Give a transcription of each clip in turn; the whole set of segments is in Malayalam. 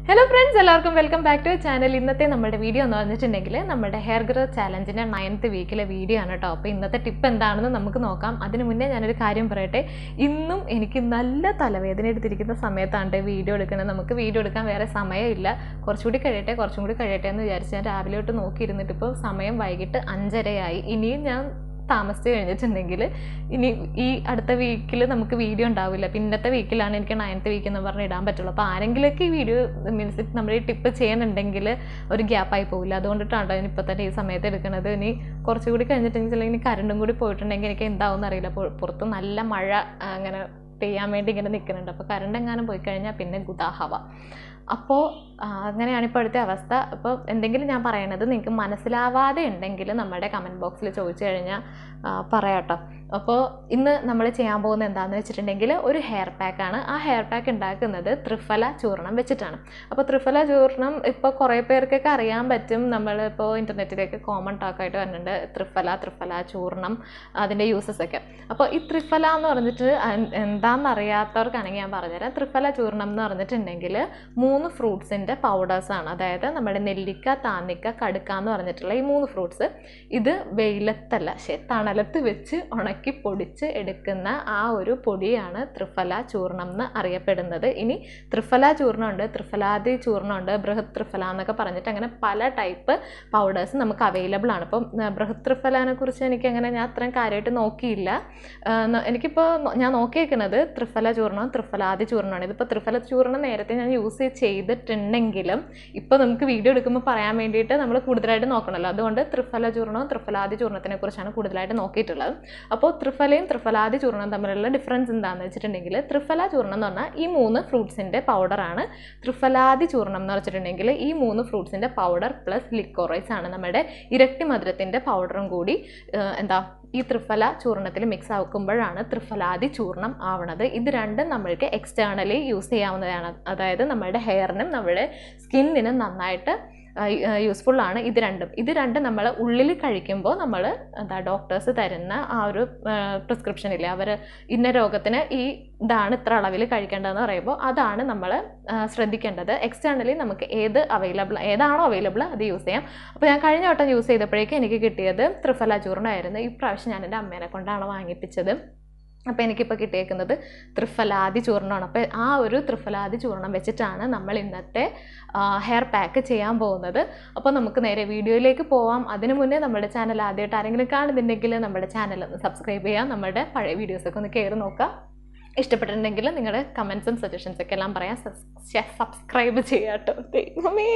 ഹലോ ഫ്രണ്ട്സ് എല്ലാവർക്കും വെൽക്കം ബാക്ക് ടു ചാനൽ ഇന്നത്തെ നമ്മുടെ വീഡിയോ എന്ന് പറഞ്ഞിട്ടുണ്ടെങ്കിൽ നമ്മുടെ ഹെയർ ഗ്രോത്ത് ചാലഞ്ചിൻ്റെ നയൻത്ത് വീക്കിലെ വീഡിയോ ആണ് കേട്ടോ അപ്പോൾ ഇന്നത്തെ ടിപ്പ് എന്താണെന്ന് നമുക്ക് നോക്കാം അതിന് മുന്നേ ഞാനൊരു കാര്യം പറയട്ടെ ഇന്നും എനിക്ക് നല്ല തലവേദന എടുത്തിരിക്കുന്ന സമയത്താണ് വീഡിയോ എടുക്കുന്നത് നമുക്ക് വീഡിയോ എടുക്കാൻ വേറെ സമയമില്ല കുറച്ചുകൂടി കഴിയട്ടെ കുറച്ചും കൂടി കഴിയട്ടെ എന്ന് വിചാരിച്ച് ഞാൻ രാവിലെ തൊട്ട് നോക്കിയിരുന്നിട്ട് ഇപ്പോൾ സമയം വൈകിട്ട് അഞ്ചരയായി ഇനിയും ഞാൻ താമസിച്ച് കഴിഞ്ഞിട്ടുണ്ടെങ്കിൽ ഇനി ഈ അടുത്ത വീക്കിൽ നമുക്ക് വീഡിയോ ഉണ്ടാവില്ല പിന്നത്തെ വീക്കിലാണ് എനിക്ക് നയൻത്ത് വീക്ക് എന്ന് പറഞ്ഞ് ഇടാൻ പറ്റുള്ളൂ അപ്പോൾ ആരെങ്കിലുമൊക്കെ ഈ വീഡിയോ മീൻസ് നമ്മൾ ഈ ടിപ്പ് ചെയ്യുന്നുണ്ടെങ്കിൽ ഒരു ഗ്യാപ്പായി പോവില്ല അതുകൊണ്ടിട്ടാണ് ഞാൻ ഇപ്പോൾ തന്നെ ഈ സമയത്ത് എടുക്കുന്നത് ഇനി കുറച്ചുകൂടി കഴിഞ്ഞിട്ടുണ്ടെങ്കിൽ ഇനി കറണ്ടും കൂടി പോയിട്ടുണ്ടെങ്കിൽ എനിക്ക് എന്താവും എന്നറിയില്ല അപ്പോൾ പുറത്ത് നല്ല മഴ ആ, അങ്ങനെ പെയ്യാൻ വേണ്ടി ഇങ്ങനെ നിൽക്കുന്നുണ്ട് അപ്പോൾ കറണ്ട് എങ്ങാനും പോയി കഴിഞ്ഞാൽ പിന്നെ ഗുദാഹവ അപ്പോൾ അങ്ങനെയാണ് ഇപ്പോഴത്തെ അവസ്ഥ അപ്പോൾ എന്തെങ്കിലും ഞാൻ പറയണത് നിങ്ങൾക്ക് മനസ്സിലാവാതെ ഉണ്ടെങ്കിൽ നമ്മുടെ കമൻറ്റ് ബോക്സിൽ ചോദിച്ചു കഴിഞ്ഞാൽ പറയാട്ടോ അപ്പോൾ ഇന്ന് നമ്മൾ ചെയ്യാൻ പോകുന്നത് എന്താണെന്ന് വെച്ചിട്ടുണ്ടെങ്കിൽ ഒരു ഹെയർ പാക്കാണ് ആ ഹെയർ പാക്ക് ഉണ്ടാക്കുന്നത് ത്രിഫല ചൂർണം വെച്ചിട്ടാണ് അപ്പോൾ ത്രിഫല ചൂർണം ഇപ്പോൾ കുറേ പേർക്കൊക്കെ അറിയാൻ പറ്റും നമ്മളിപ്പോൾ ഇൻ്റർനെറ്റിലേക്ക് കോമൺ ടോക്കായിട്ട് വരുന്നുണ്ട് ത്രിഫല ത്രിഫല ചൂർണം അതിൻ്റെ യൂസസ് ഒക്കെ അപ്പോൾ ഈ ത്രിഫല എന്ന് പറഞ്ഞിട്ട് അൻ- എന്താണെന്ന് അറിയാത്തവർക്കാണെങ്കിൽ ഞാൻ പറഞ്ഞുതരാം ത്രിഫല ചൂർണം എന്ന് പറഞ്ഞിട്ടുണ്ടെങ്കിൽ മൂന്ന് ഫ്രൂട്ട്സിൻ്റെ പൗഡേഴ്സാണ് അതായത് നമ്മുടെ നെല്ലിക്ക താന്നിക്ക കടുക്ക എന്ന് പറഞ്ഞിട്ടുള്ള ഈ മൂന്ന് ഫ്രൂട്ട്സ് ഇത് വെയിലത്തല്ല ശരി തണലത്ത് വെച്ച് ഉണക്കി പൊടിച്ച് എടുക്കുന്ന ആ ഒരു പൊടിയാണ് ത്രിഫല ചൂർണം എന്ന് അറിയപ്പെടുന്നത് ഇനി ത്രിഫല ചൂർണ്ണമുണ്ട് ത്രിഫലാദി ചൂർണ്ണമുണ്ട് ബൃഹത് ത്രിഫല എന്നൊക്കെ പറഞ്ഞിട്ട് അങ്ങനെ പല ടൈപ്പ് പൗഡേഴ്സ് നമുക്ക് അവൈലബിൾ ആണ് അപ്പം ആ, ബൃഹത് ത്രിഫലാനെ കുറിച്ച് എനിക്ക് അങ്ങനെ ഞാൻ അത്രയും കാര്യമായിട്ട് നോക്കിയില്ല ആ, ന- എനിക്കിപ്പോൾ നോ- ഞാൻ നോക്കിയേക്കുന്നത് ത്രിഫല ചൂർണ്ണം ത്രിഫലാദി ചൂർണ്ണമാണ് ഇതിപ്പോൾ ത്രിഫല ചൂർണ്ണം നേരത്തെ ഞാൻ യൂസ് ചെയ്തിട്ടുണ്ടെങ്കിലും ഇപ്പോൾ നമുക്ക് വീഡിയോ എടുക്കുമ്പോൾ പറയാൻ വേണ്ടിയിട്ട് നമ്മൾ കൂടുതലായിട്ട് നോക്കണമല്ലോ അതുകൊണ്ട് ത്രിഫല ചൂർണ്ണവും ത്രിഫലാദി ചൂർണ്ണത്തിനെ കുറിച്ചാണ് കൂടുതലായിട്ട് നോക്കിയിട്ടുള്ളത് അപ്പോൾ ത്രിഫലയും ത്രിഫലാദി ചൂർണ്ണം തമ്മിലുള്ള ഡിഫറൻസ് എന്താണെന്ന് വെച്ചിട്ടുണ്ടെങ്കിൽ ത്രിഫല ചൂർണ്ണം എന്ന് പറഞ്ഞാൽ ഈ മൂന്ന് ഫ്രൂട്ട്സിൻ്റെ പൗഡറാണ് ത്രിഫലാദി ചൂർണ്ണം എന്ന് വെച്ചിട്ടുണ്ടെങ്കിൽ ഈ മൂന്ന് ഫ്രൂട്ട്സിൻ്റെ പൗഡർ പ്ലസ് ലിക്കോറൈസ് ആണ് നമ്മുടെ ഇരട്ടി മധുരത്തിൻ്റെ പൗഡറും കൂടി ഏഹ്, എന്താ ഈ ത്രിഫല ചൂർണ്ണത്തിൽ മിക്സ് ആക്കുമ്പോഴാണ് ത്രിഫലാദി ചൂർണ്ണം ആവണത് ഇത് രണ്ടും നമ്മൾക്ക് എക്സ്റ്റേണലി യൂസ് ചെയ്യാവുന്നതാണ് അതായത് നമ്മുടെ ഹെയറിനും നമ്മുടെ സ്കിന്നിനും നന്നായിട്ട് യൂസ്ഫുൾ ആണ് ഇത് രണ്ടും ഇത് രണ്ടും നമ്മൾ ഉള്ളിൽ കഴിക്കുമ്പോൾ നമ്മൾ എന്താ ഡോക്ടേഴ്സ് തരുന്ന ആ ഒരു പ്രിസ്ക്രിപ്ഷൻ ഇല്ലേ അവർ ഇന്ന രോഗത്തിന് ഈ ഇതാണ് ഇത്ര അളവിൽ കഴിക്കേണ്ടതെന്ന് പറയുമ്പോൾ അതാണ് നമ്മൾ ശ്രദ്ധിക്കേണ്ടത് എക്സ്റ്റേണലി നമുക്ക് ഏത് അവൈലബിൾ ഏതാണോ അവൈലബിൾ അത് യൂസ് ചെയ്യാം അപ്പോൾ ഞാൻ കഴിഞ്ഞ വട്ടം യൂസ് ചെയ്തപ്പോഴേക്കും എനിക്ക് കിട്ടിയത് ത്രിഫല ചൂർണ്ണമായിരുന്നു ഈ പ്രാവശ്യം ഞാൻ എൻ്റെ അമ്മേനെ കൊണ്ടാണ് വാങ്ങിപ്പിച്ചത് അപ്പോൾ എനിക്കിപ്പോൾ കിട്ടിയേക്കുന്നത് ത്രിഫലാദി ചൂർണ്ണമാണ് അപ്പോൾ ആ ഒരു ത്രിഫലാദി ചൂർണ്ണം വെച്ചിട്ടാണ് നമ്മൾ ഇന്നത്തെ ഹെയർ പാക്ക് ചെയ്യാൻ പോകുന്നത് അപ്പോൾ നമുക്ക് നേരെ വീഡിയോയിലേക്ക് പോവാം അതിനു മുന്നേ നമ്മുടെ ചാനൽ ആദ്യമായിട്ട് ആരെങ്കിലും കാണുന്നുണ്ടെങ്കിൽ നമ്മുടെ ചാനൽ ഒന്ന് സബ്സ്ക്രൈബ് ചെയ്യാം നമ്മുടെ പഴയ വീഡിയോസൊക്കെ ഒന്ന് കയറി നോക്കാം ഇഷ്ടപ്പെട്ടിട്ടുണ്ടെങ്കിൽ നിങ്ങളുടെ കമൻസും സജഷൻസ് ഒക്കെ എല്ലാം പറയാം സബ്സ്ക്രൈബ് ചെയ്യാം കേട്ടോ ദൈവമേ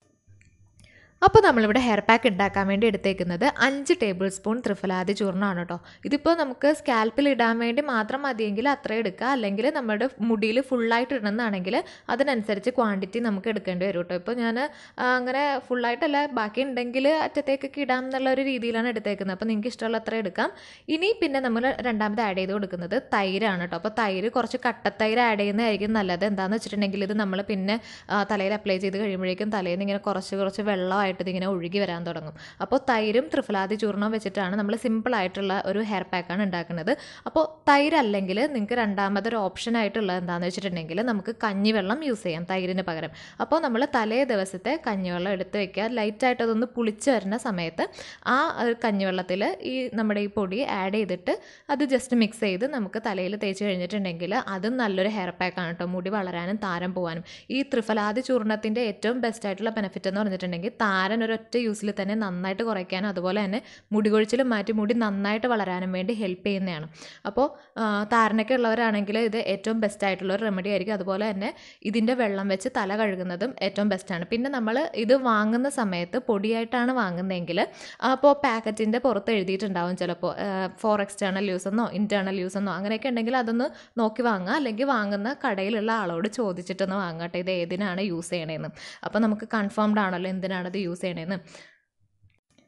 അപ്പോൾ നമ്മളിവിടെ ഹെയർ പാക്ക് ഉണ്ടാക്കാൻ വേണ്ടി എടുത്തേക്കുന്നത് അഞ്ച് ടേബിൾ സ്പൂൺ ത്രിഫലാദി ചൂർണ്ണമാണ് കേട്ടോ ഇതിപ്പോൾ നമുക്ക് സ്കാൽപ്പിൽ ഇടാൻ വേണ്ടി മാത്രം മതിയെങ്കിൽ അത്ര എടുക്കുക അല്ലെങ്കിൽ നമ്മുടെ മുടിയിൽ ഫുള്ളായിട്ട് ഇടണമെന്നാണെങ്കിൽ അതിനനുസരിച്ച് ക്വാണ്ടിറ്റി നമുക്ക് എടുക്കേണ്ടി വരും കേട്ടോ ഇപ്പോൾ ഞാൻ അങ്ങനെ ഫുള്ളായിട്ടല്ല ബാക്കി ഉണ്ടെങ്കിൽ അറ്റത്തേക്കൊക്കെ ഇടാം എന്നുള്ള ഒരു രീതിയിലാണ് എടുത്തേക്കുന്നത് അപ്പോൾ നിങ്ങൾക്ക് ഇഷ്ടമുള്ള അത്ര എടുക്കാം ഇനി പിന്നെ നമ്മൾ രണ്ടാമത് ആഡ് ചെയ്ത് കൊടുക്കുന്നത് തൈരാണ് കേട്ടോ അപ്പോൾ തൈര് കുറച്ച് കട്ടത്തൈര് ആഡ് ചെയ്യുന്നതായിരിക്കും നല്ലത് എന്താണെന്ന് വെച്ചിട്ടുണ്ടെങ്കിൽ ഇത് നമ്മൾ പിന്നെ ആ, തലയിൽ അപ്ലൈ ചെയ്ത് കഴിയുമ്പോഴേക്കും തലയിൽ നിന്ന് ഇങ്ങനെ കുറച്ച് കുറച്ച് വെള്ളമായിട്ട് ഇതിങ്ങനെ ഒഴുകി വരാൻ തുടങ്ങും അപ്പോൾ തൈരും ത്രിഫലാദി ചൂർണ്ണവും വെച്ചിട്ടാണ് നമ്മൾ സിമ്പിൾ ആയിട്ടുള്ള ഒരു ഹെയർ പാക്കാണ് ഉണ്ടാക്കുന്നത് അപ്പോൾ തൈരല്ലെങ്കിൽ നിങ്ങൾക്ക് രണ്ടാമതൊരു ഓപ്ഷൻ ആയിട്ടുള്ളത് എന്താണെന്ന് വെച്ചിട്ടുണ്ടെങ്കിൽ നമുക്ക് കഞ്ഞിവെള്ളം യൂസ് ചെയ്യാം തൈരിന് പകരം അപ്പോൾ നമ്മൾ തലേ ദിവസത്തെ കഞ്ഞിവെള്ളം എടുത്ത് വെക്കുക ലൈറ്റായിട്ട് അതൊന്ന് പുളിച്ച് വരുന്ന സമയത്ത് ആ ഒരു കഞ്ഞിവെള്ളത്തിൽ ഈ നമ്മുടെ ഈ പൊടി ആഡ് ചെയ്തിട്ട് അത് ജസ്റ്റ് മിക്സ് ചെയ്ത് നമുക്ക് തലയിൽ തേച്ച് കഴിഞ്ഞിട്ടുണ്ടെങ്കിൽ അതും നല്ലൊരു ഹെയർ പാക്കാണ് കേട്ടോ മുടി വളരാനും താരം പോകാനും ഈ ത്രിഫലാദി ചൂർണ്ണത്തിൻ്റെ ഏറ്റവും ബെസ്റ്റ് ആയിട്ടുള്ള ബെനിഫിറ്റ് എന്ന് പറഞ്ഞിട്ടുണ്ടെങ്കിൽ താരൻ ഒരൊറ്റ യൂസിൽ തന്നെ നന്നായിട്ട് കുറയ്ക്കാനും അതുപോലെ തന്നെ മുടി കൊഴിച്ചിലും മാറ്റി മുടി നന്നായിട്ട് വളരാനും വേണ്ടി ഹെൽപ്പ് ചെയ്യുന്നതാണ് അപ്പോൾ ആ, താരനൊക്കെ ഉള്ളവരാണെങ്കിൽ ഇത് ഏറ്റവും ബെസ്റ്റ് ആയിട്ടുള്ള ഒരു റെമഡി ആയിരിക്കും അതുപോലെ തന്നെ ഇതിൻ്റെ വെള്ളം വെച്ച് തല കഴുകുന്നതും ഏറ്റവും ബെസ്റ്റാണ് പിന്നെ നമ്മൾ ഇത് വാങ്ങുന്ന സമയത്ത് പൊടിയായിട്ടാണ് വാങ്ങുന്നതെങ്കിൽ അപ്പോൾ പാക്കറ്റിൻ്റെ പുറത്ത് എഴുതിയിട്ടുണ്ടാവും ചിലപ്പോൾ ഫോർ എക്സ്റ്റേണൽ യൂസ് എന്നോ ഇൻറ്റേർണൽ യൂസ് എന്നോ അങ്ങനെയൊക്കെ ഉണ്ടെങ്കിൽ അതൊന്ന് നോക്കി വാങ്ങുക അല്ലെങ്കിൽ വാങ്ങുന്ന കടയിലുള്ള ആളോട് ചോദിച്ചിട്ടൊന്ന് വാങ്ങട്ടെ ഇത് ഏതിനാണ് യൂസ് ചെയ്യണേന്ന് അപ്പോൾ നമുക്ക് കൺഫേംഡ് ആണല്ലോ എന്തിനാണ് ഇത് യൂസ് ചെയ്യണേന്ന്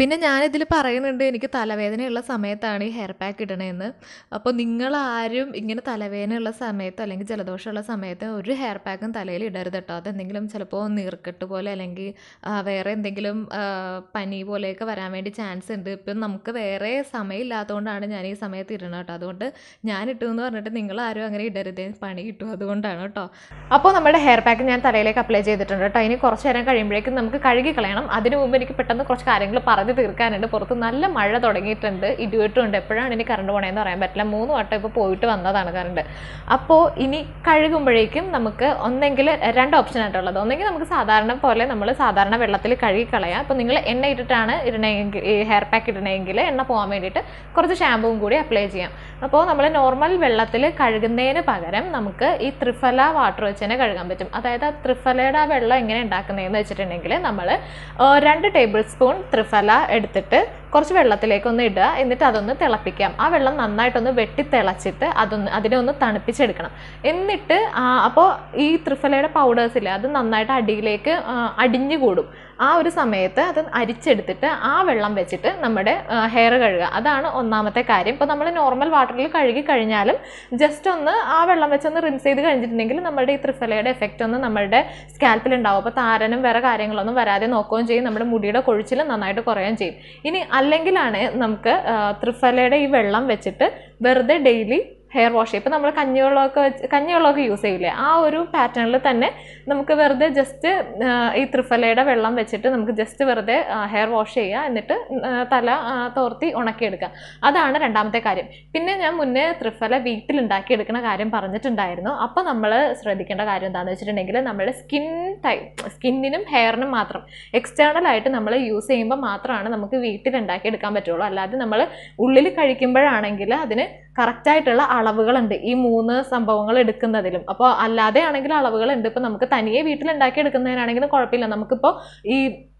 പിന്നെ ഞാനിതിൽ പറയുന്നുണ്ട് എനിക്ക് തലവേദനയുള്ള സമയത്താണ് ഈ ഹെയർ പാക്ക് ഇടണതെന്ന് അപ്പോൾ നിങ്ങളാരും ഇങ്ങനെ തലവേദനയുള്ള സമയത്ത് അല്ലെങ്കിൽ ജലദോഷമുള്ള സമയത്ത് ഒരു ഹെയർ പാക്കും തലയിൽ ഇടരുത് കേട്ടോ അതെന്തെങ്കിലും ചിലപ്പോൾ നീർക്കെട്ട് പോലെ അല്ലെങ്കിൽ ആ, വേറെ എന്തെങ്കിലും ആ, പനി പോലെയൊക്കെ വരാൻ വേണ്ടി ചാൻസ് ഉണ്ട് ഇപ്പം നമുക്ക് വേറെ സമയമില്ലാത്തതുകൊണ്ടാണ് ഞാൻ ഈ സമയത്ത് ഇടണം കേട്ടോ അതുകൊണ്ട് ഞാൻ ഇട്ടു എന്ന് പറഞ്ഞിട്ട് നിങ്ങൾ ആരും അങ്ങനെ ഇടരുതേ പണി കിട്ടും അതുകൊണ്ടാണ് കേട്ടോ അപ്പോൾ നമ്മുടെ ഹെയർ പാക്ക് ഞാൻ തലയിലേക്ക് അപ്ലൈ ചെയ്തിട്ടുണ്ട് കേട്ടോ ഇനി കുറച്ച് നേരം കഴിയുമ്പോഴേക്കും നമുക്ക് കഴുകി കളയണം അതിന് മുമ്പ് എനിക്ക് പെട്ടെന്ന് കുറച്ച് കാര്യങ്ങൾ പറഞ്ഞു തീർക്കാനുണ്ട് പുറത്ത് നല്ല മഴ തുടങ്ങിയിട്ടുണ്ട് ഇടിവെട്ടുണ്ട് എപ്പോഴാണ് ഇനി കറണ്ട് പോകണമെന്ന് പറയാൻ പറ്റില്ല മൂന്ന് വട്ടം ഇപ്പോൾ പോയിട്ട് വന്നതാണ് കറണ്ട് അപ്പോൾ ഇനി കഴുകുമ്പോഴേക്കും നമുക്ക് ഒന്നെങ്കിൽ രണ്ട് ഓപ്ഷൻ ആയിട്ടുള്ളത് ഒന്നെങ്കിൽ നമുക്ക് സാധാരണ പോലെ നമ്മൾ സാധാരണ വെള്ളത്തിൽ കഴുകി കളയാം അപ്പോൾ നിങ്ങൾ എണ്ണ ഇട്ടിട്ടാണ് ഇടണമെങ്കിൽ ഈ ഹെയർ പാക്ക് ഇടണമെങ്കിൽ എണ്ണ പോകാൻ വേണ്ടിയിട്ട് കുറച്ച് ഷാമ്പുവും കൂടി അപ്ലൈ ചെയ്യാം അപ്പോൾ നമ്മൾ നോർമൽ വെള്ളത്തിൽ കഴുകുന്നതിന് പകരം നമുക്ക് ഈ ത്രിഫല വാട്ടർ വെച്ച് തന്നെ കഴുകാൻ പറ്റും അതായത് ആ ത്രിഫലയുടെ ആ വെള്ളം എങ്ങനെ ഉണ്ടാക്കുന്നതെന്ന് വെച്ചിട്ടുണ്ടെങ്കിൽ നമ്മൾ രണ്ട് ടേബിൾ സ്പൂൺ ത്രിഫല എടുത്തിട്ട് കുറച്ച് വെള്ളത്തിലേക്ക് ഒന്ന് ഇടുക എന്നിട്ട് അതൊന്ന് തിളപ്പിക്കാം ആ വെള്ളം നന്നായിട്ടൊന്ന് വെട്ടി തിളച്ചിട്ട് അതൊന്ന് അതിനെ ഒന്ന് തണുപ്പിച്ചെടുക്കണം എന്നിട്ട് അപ്പോൾ ഈ ത്രിഫലയുടെ പൗഡേഴ്സ് ഇല്ലേ അത് നന്നായിട്ട് അടിയിലേക്ക് ആ, അടിഞ്ഞു കൂടും ആ ഒരു സമയത്ത് അത് അരിച്ചെടുത്തിട്ട് ആ വെള്ളം വെച്ചിട്ട് നമ്മുടെ ഹെയർ കഴുകുക അതാണ് ഒന്നാമത്തെ കാര്യം ഇപ്പോൾ നമ്മൾ നോർമൽ വാട്ടറിൽ കഴുകി കഴിഞ്ഞാലും ജസ്റ്റ് ഒന്ന് ആ വെള്ളം വെച്ചൊന്ന് റിൻസ് ചെയ്ത് കഴിഞ്ഞിട്ടുണ്ടെങ്കിൽ നമ്മുടെ ഈ ത്രിഫലയുടെ എഫക്റ്റ് ഒന്ന് നമ്മുടെ സ്കാൽപ്പിൽ ഉണ്ടാവും അപ്പോൾ താരനും വേറെ കാര്യങ്ങളൊന്നും വരാതെ നോക്കുകയും ചെയ്യും നമ്മുടെ മുടിയുടെ കൊഴിച്ചിലും നന്നായിട്ട് കുറയുകയും ചെയ്യും ഇനി അല്ലെങ്കിലാണ് നമുക്ക് ആ, ത്രിഫലയുടെ ഈ വെള്ളം വെച്ചിട്ട് വെറുതെ ഡെയിലി ഹെയർ വാഷ് ചെയ്യും ഇപ്പോൾ നമ്മൾ കഞ്ഞിവെള്ളമൊക്കെ വെച്ച് കഞ്ഞിവെള്ളമൊക്കെ യൂസ് ചെയ്യില്ലേ ആ ഒരു പാറ്റേണിൽ തന്നെ നമുക്ക് വെറുതെ ജസ്റ്റ് ഈ ത്രിഫലയുടെ വെള്ളം വെച്ചിട്ട് നമുക്ക് ജസ്റ്റ് വെറുതെ ഹെയർ വാഷ് ചെയ്യുക എന്നിട്ട് ആ, തല ആ, തോർത്തി ഉണക്കിയെടുക്കുക അതാണ് രണ്ടാമത്തെ കാര്യം പിന്നെ ഞാൻ മുന്നേ ത്രിഫല വീട്ടിൽ ഉണ്ടാക്കിയെടുക്കുന്ന കാര്യം പറഞ്ഞിട്ടുണ്ടായിരുന്നു അപ്പോൾ നമ്മൾ ശ്രദ്ധിക്കേണ്ട കാര്യം എന്താണെന്ന് വെച്ചിട്ടുണ്ടെങ്കിൽ നമ്മുടെ സ്കിൻ ടൈപ്പ് സ്കിന്നിനും ഹെയറിനും മാത്രം എക്സ്റ്റേണൽ ആയിട്ട് നമ്മൾ യൂസ് ചെയ്യുമ്പോൾ മാത്രമാണ് നമുക്ക് വീട്ടിൽ ഉണ്ടാക്കിയെടുക്കാൻ പറ്റുള്ളൂ അല്ലാതെ നമ്മൾ ഉള്ളിൽ കഴിക്കുമ്പോഴാണെങ്കിൽ അതിന് കറക്റ്റായിട്ടുള്ള അളവുകളുണ്ട് ഈ മൂന്ന് സംഭവങ്ങൾ എടുക്കുന്നതിലും അപ്പോൾ അല്ലാതെ ആണെങ്കിൽ അളവുകളുണ്ട് ഇപ്പോൾ നമുക്ക് തനിയെ വീട്ടിൽ ഉണ്ടാക്കി എടുക്കുന്നതിനാണെങ്കിലും കുഴപ്പമില്ല നമുക്കിപ്പോൾ ഈ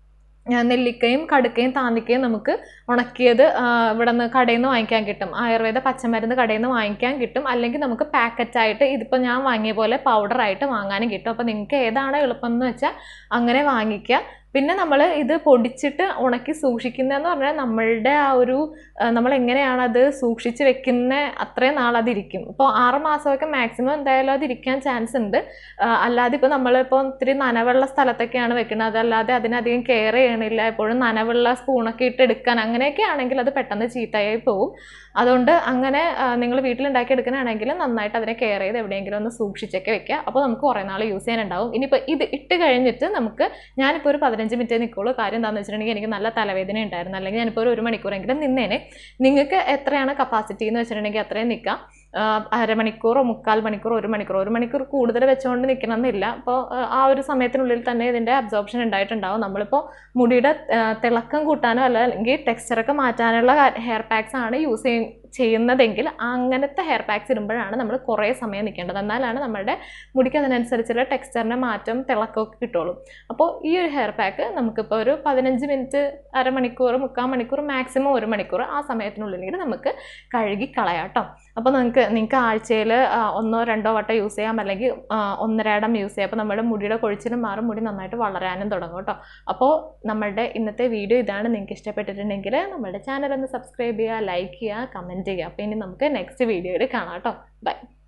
ആ, നെല്ലിക്കയും കടുക്കയും താന്നിക്കയും നമുക്ക് ഉണക്കിയത് ആ, ഇവിടെ നിന്ന് കടയിൽ നിന്ന് വാങ്ങിക്കാൻ കിട്ടും ആയുർവേദ പച്ചമരുന്ന് കടയിൽ നിന്ന് വാങ്ങിക്കാൻ കിട്ടും അല്ലെങ്കിൽ നമുക്ക് പാക്കറ്റായിട്ട് ഇതിപ്പോൾ ഞാൻ വാങ്ങിയ പോലെ പൗഡറായിട്ട് വാങ്ങാനും കിട്ടും അപ്പോൾ നിങ്ങൾക്ക് ഏതാണ് എളുപ്പം എന്ന് വെച്ചാൽ അങ്ങനെ വാങ്ങിക്കുക പിന്നെ നമ്മൾ ഇത് പൊടിച്ചിട്ട് ഉണക്കി സൂക്ഷിക്കുന്നതെന്ന് പറഞ്ഞാൽ നമ്മളുടെ ആ ഒരു ആ, നമ്മൾ എങ്ങനെയാണ് അത് സൂക്ഷിച്ച് വെക്കുന്ന അത്രയും നാൾ അതിരിക്കും ഇപ്പോൾ ആറ് മാസമൊക്കെ മാക്സിമം എന്തായാലും അത് ഇരിക്കാൻ ചാൻസ് ഉണ്ട് ആ, അല്ലാതെ ഇപ്പോൾ നമ്മളിപ്പോൾ ഇത്തിരി നനവുള്ള സ്ഥലത്തൊക്കെയാണ് വെക്കുന്നത് അതല്ലാതെ അതിനധികം കെയർ ചെയ്യണില്ല എപ്പോഴും നനവുള്ള സ്പൂണൊക്കെ ഇട്ട് എടുക്കാൻ അങ്ങനെയൊക്കെ ആണെങ്കിൽ അത് പെട്ടെന്ന് ചീത്തയായി പോകും അതുകൊണ്ട് അങ്ങനെ നിങ്ങൾ വീട്ടിലുണ്ടാക്കി എടുക്കുന്നതാണെങ്കിൽ നന്നായിട്ട് അതിനെ കെയർ ചെയ്ത് എവിടെയെങ്കിലും ഒന്ന് സൂക്ഷിച്ചൊക്കെ വെക്കുക അപ്പോൾ നമുക്ക് കുറേ നാൾ യൂസ് ചെയ്യാനുണ്ടാവും ഇനിയിപ്പോൾ ഇത് ഇട്ട് കഴിഞ്ഞിട്ട് നമുക്ക് ഞാനിപ്പോൾ ഒരു പതിനഞ്ച് മിനിറ്റ് നിൽക്കുള്ളൂ കാര്യം എന്താണെന്ന് വെച്ചിട്ടുണ്ടെങ്കിൽ എനിക്ക് നല്ല തലവേദന ഉണ്ടായിരുന്നു അല്ലെങ്കിൽ ഞാനിപ്പോൾ ഒരു ഒരു മണിക്കൂറെങ്കിലും നിന്നേനെ നിങ്ങൾക്ക് എത്രയാണ് കപ്പാസിറ്റി എന്ന് വെച്ചിട്ടുണ്ടെങ്കിൽ അത്രയും നിൽക്കാം ആ, അരമണിക്കൂറോ മുക്കാൽ മണിക്കൂറോ ഒരു മണിക്കൂറോ ഒരു മണിക്കൂർ കൂടുതൽ വെച്ചുകൊണ്ട് നിൽക്കണമെന്നില്ല അപ്പോൾ ആ ഒരു സമയത്തിനുള്ളിൽ തന്നെ ഇതിൻ്റെ അബ്സോർപ്ഷൻ ഉണ്ടായിട്ടുണ്ടാവും നമ്മളിപ്പോൾ മുടിയുടെ ആ, തിളക്കം കൂട്ടാനോ അല്ല അല്ലെങ്കിൽ ടെക്സ്ചറൊക്കെ മാറ്റാനുള്ള ഹെയർ പാക്സ് ആണ് യൂസ് ചെയ്യ ചെയ്യുന്നതെങ്കിൽ അങ്ങനത്തെ ഹെയർ പാക്സ് ഇടുമ്പോഴാണ് നമ്മൾ കുറേ സമയം നിൽക്കേണ്ടത് എന്നാലാണ് നമ്മുടെ മുടിക്ക് അതിനനുസരിച്ചുള്ള ടെക്സ്ചറിൻ്റെ മാറ്റം തിളക്കമൊക്കെ കിട്ടുള്ളൂ അപ്പോൾ ഈ ഒരു ഹെയർ പാക്ക് നമുക്കിപ്പോൾ ഒരു പതിനഞ്ച് മിനിറ്റ് അരമണിക്കൂർ മുക്കാൽ മണിക്കൂർ മാക്സിമം ഒരു മണിക്കൂർ ആ സമയത്തിനുള്ളിൽ നമുക്ക് കഴുകി കളയാം കേട്ടോ അപ്പോൾ നിങ്ങൾക്ക് നിങ്ങൾക്ക് ആഴ്ചയിൽ ഒന്നോ രണ്ടോ വട്ടം യൂസ് ചെയ്യാം അല്ലെങ്കിൽ ആ, ഒന്നരാടം യൂസ് ചെയ്യാം അപ്പോൾ നമ്മുടെ മുടിയുടെ കൊഴിച്ചിലും മാറും മുടി നന്നായിട്ട് വളരാനും തുടങ്ങും കേട്ടോ അപ്പോൾ നമ്മളുടെ ഇന്നത്തെ വീഡിയോ ഇതാണ് നിങ്ങൾക്ക് ഇഷ്ടപ്പെട്ടിട്ടുണ്ടെങ്കിൽ നമ്മുടെ ചാനൽ ഒന്ന് സബ്സ്ക്രൈബ് ചെയ്യുക ലൈക്ക് ചെയ്യുക കമൻറ്റ് ചെയ്യുക അപ്പോൾ ഇനി നമുക്ക് നെക്സ്റ്റ് വീഡിയോയിൽ കാണാം കേട്ടോ ബൈ